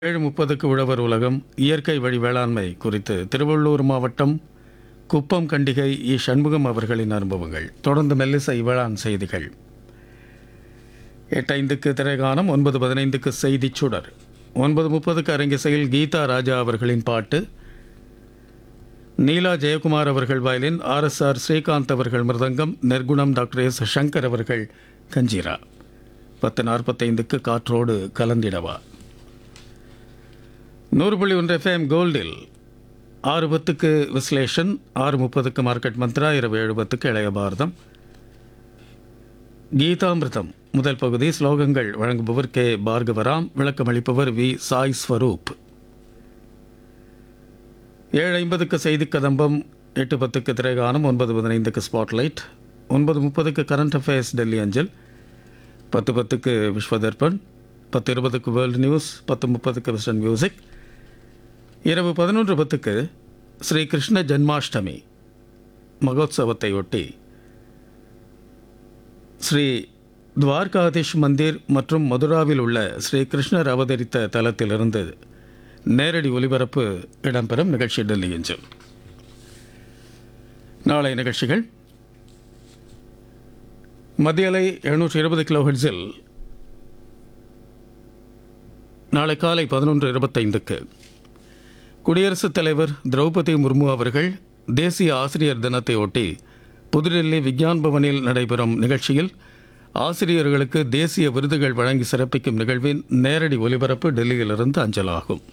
ஏழு முப்பதுக்கு உழவர் உலகம் இயற்கை வழி வேளாண்மை குறித்து திருவள்ளூர் மாவட்டம் குப்பம் கண்டிகை இ சண்முகம் அவர்களின் அனுபவங்கள் தொடர்ந்து மெல்லிசை வேளாண் செய்திகள் எட்டு ஐந்துக்கு திரைகானம் ஒன்பது பதினைந்துக்கு செய்திச் சுடர் ஒன்பது முப்பதுக்கு அரங்கிசையில் கீதா ராஜா அவர்களின் பாட்டு நீலா ஜெயக்குமார் அவர்கள் வயலின் ஆர்எஸ்ஆர் ஸ்ரீகாந்த் அவர்கள் மிருதங்கம் நெர்குணம் டாக்டர் எஸ் சங்கர் அவர்கள் கஞ்சீரா பத்து நாற்பத்தைந்துக்கு காற்றோடு கலந்திடவா நூறு புள்ளி ஒன்று எஃப்எம் கோல்டில் ஆறு பத்துக்கு விஸ்லேஷன் ஆறு முப்பதுக்கு மார்க்கெட் மந்த்ரா இரவு ஏழு பத்துக்கு இளைய பாரதம் கீதாமிர்தம் முதல் பகுதி ஸ்லோகங்கள் வழங்குபவர் கே பார்கவராம் விளக்கமளிப்பவர் வி சாய் ஸ்வரூப் ஏழு ஐம்பதுக்கு செய்தி கதம்பம் எட்டு பத்துக்கு திரைகானம் ஒன்பது பதினைந்துக்கு ஸ்பாட்லைட் ஒன்பது முப்பதுக்கு கரண்ட் அஃபேர்ஸ் டெல்லி அஞ்சல் பத்து பத்துக்கு விஸ்வதர்பன் பத்து இருபதுக்கு வேர்ல்டு நியூஸ் பத்து முப்பதுக்கு வெஸ்டர்ன் மியூசிக் இரவு பதினொன்று பத்துக்கு ஸ்ரீ கிருஷ்ண ஜன்மாஷ்டமி மகோத்சவத்தை ஒட்டி ஸ்ரீ துவார்காதீஷ் மந்திர் மற்றும் மதுராவில் உள்ள ஸ்ரீ கிருஷ்ணர் அவதரித்த தலத்திலிருந்து நேரடி ஒலிபரப்பு இடம்பெறும் நிகழ்ச்சி டெல்லி எஞ்சில் நாளை நிகழ்ச்சிகள் மத்திய அலை எழுநூற்றி இருபது கிலோஹெட்ஸில் நாளை காலை பதினொன்று இருபத்தைந்துக்கு குடியரசுத் தலைவர் திரௌபதி முர்மு அவர்கள் தேசிய ஆசிரியர் தினத்தை ஒட்டி புதுடெல்லி விக்யான் பவனில் நடைபெறும் நிகழ்ச்சியில் ஆசிரியர்களுக்கு தேசிய விருதுகள் வழங்கி சிறப்பிக்கும் நிகழ்வின் நேரடி ஒலிபரப்பு டெல்லியிலிருந்து அஞ்சலாகும்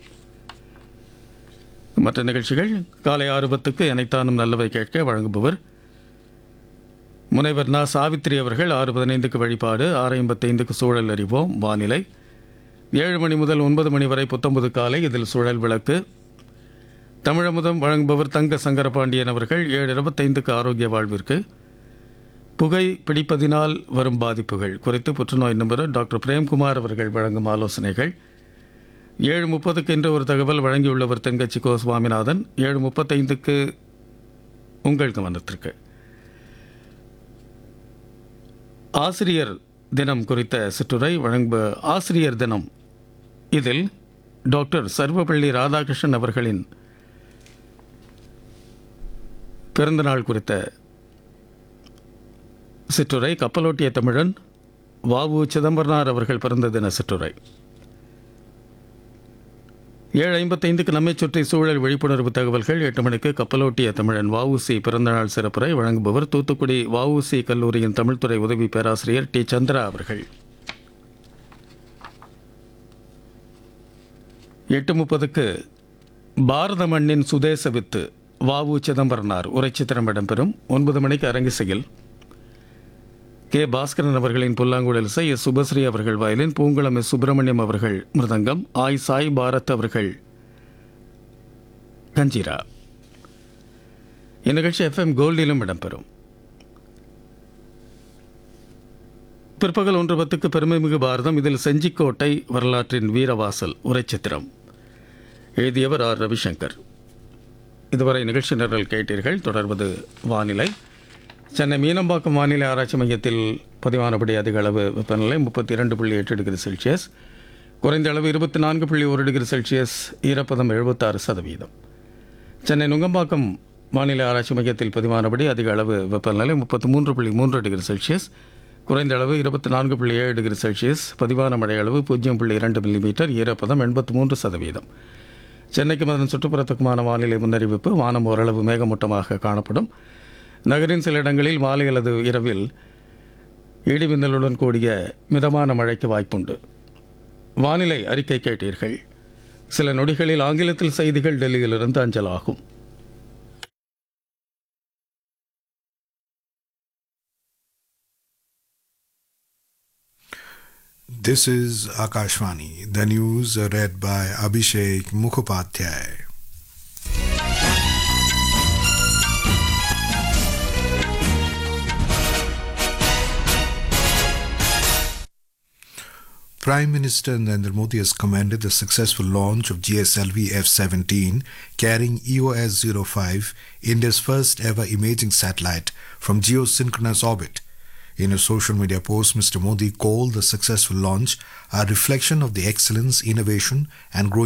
மற்ற நிகழ்ச்சிகள் காலை ஆறு பத்துக்கு எனைத்தானும் நல்லவை கேட்க வழங்குபவர் முனைவர் நா சாவித்ரி அவர்கள் ஆறு பதினைந்துக்கு வழிபாடு ஆறு ஐம்பத்தைந்துக்கு சூழல் அறிவோம் வானிலை ஏழு மணி முதல் ஒன்பது மணி வரை புத்தம்பது காலை இதில் சுழல் விளக்கு தமிழமுதம் வழங்குபவர் தங்க சங்கரபாண்டியன் அவர்கள் ஏழு இருபத்தைந்துக்கு ஆரோக்கிய வாழ்விற்கு புகை பிடிப்பதினால் வரும் பாதிப்புகள் குறித்து புற்றுநோய் நிபுணர் டாக்டர் பிரேம்குமார் அவர்கள் வழங்கும் ஆலோசனைகள் ஏழு முப்பதுக்கு இன்று ஒரு தகவல் வழங்கியுள்ளவர் தென்கட்சி கோ சுவாமிநாதன் ஏழு முப்பத்தைந்துக்கு உங்கள் கவனத்திற்கு ஆசிரியர் தினம் குறித்த சிற்றுரை வழங்குப ஆசிரியர் தினம் இதில் டாக்டர் சர்வபள்ளி ராதாகிருஷ்ணன் அவர்களின் பிறந்தநாள் குறித்த சிற்றுரை கப்பலோட்டிய தமிழன் வாவு சிதம்பரனார் அவர்கள் பிறந்த தின சிற்றுரை ஏழு ஐம்பத்தைந்துக்கு நம்மை சுற்றி சூழல் விழிப்புணர்வு தகவல்கள் எட்டு மணிக்கு கப்பலோட்டிய தமிழன் வஉசி பிறந்தநாள் சிறப்புரை வழங்குபவர் தூத்துக்குடி வஉசி கல்லூரியின் தமிழ்துறை உதவி பேராசிரியர் டி சந்திரா அவர்கள் எட்டு முப்பதுக்கு பாரத மண்ணின் சுதேச வித்து வாவு சிதம்பரனார் உரைச்சித்திரம் இடம்பெறும் ஒன்பது மணிக்கு அரங்கிசையில் கே பாஸ்கரன் அவர்களின் புல்லாங்குழல் இசை எஸ் சுபஸ்ரீ அவர்கள் வயலின் பூங்குளம் எஸ் சுப்பிரமணியம் அவர்கள் மிருதங்கம் ஆய் சாய் பாரத் அவர்கள் கஞ்சிரா இந்நிகழ்ச்சி எஃப்எம் கோல்டிலும் இடம்பெறும் பிற்பகல் ஒன்று பத்துக்கு பெருமைமிகு பாரதம் இதில் செஞ்சிக்கோட்டை வரலாற்றின் வீரவாசல் உரைச்சித்திரம் எழுதியவர் ஆர் ரவிசங்கர் இதுவரை நிகழ்ச்சி நிரல் கேட்டீர்கள் தொடர்வது வானிலை சென்னை மீனம்பாக்கம் வானிலை ஆராய்ச்சி மையத்தில் பதிவானபடி அதிக அளவு வெப்பநிலை முப்பத்தி இரண்டு புள்ளி எட்டு டிகிரி செல்சியஸ் குறைந்த அளவு இருபத்தி நான்கு புள்ளி ஒரு டிகிரி செல்சியஸ் ஈரப்பதம் எழுபத்தாறு சதவீதம் சென்னை நுங்கம்பாக்கம் வானிலை ஆராய்ச்சி மையத்தில் பதிவானபடி அதிக அளவு வெப்பநிலை முப்பத்தி மூன்று புள்ளி மூன்று டிகிரி செல்சியஸ் குறைந்த அளவு இருபத்தி நான்கு புள்ளி ஏழு டிகிரி செல்சியஸ் பதிவான மழை அளவு பூஜ்ஜியம் புள்ளி இரண்டு மில்லிமீட்டர் ஈரப்பதம் எண்பத்தி மூன்று சதவீதம் சென்னைக்கும் அதன் சுற்றுப்புறத்துக்குமான வானிலை முன்னறிவிப்பு வானம் ஓரளவு மேகமூட்டமாக காணப்படும் நகரின் சில இடங்களில் மாலை அல்லது இரவில் இடிமின்னலுடன் கூடிய மிதமான மழைக்கு வாய்ப்புண்டு வானிலை அறிக்கை கேட்டீர்கள் சில நொடிகளில் ஆங்கிலத்தில் செய்திகள் டெல்லியிலிருந்து அஞ்சலாகும் This is Akashvani. The news read by Abhishek Mukhopadhyay. Prime Minister Narendra Modi has commended the successful launch of GSLV F 17 carrying EOS 05, India's first ever imaging satellite from geosynchronous orbit. In a social media post, Mr. Modi called the successful launch a reflection of the excellence, innovation, and growing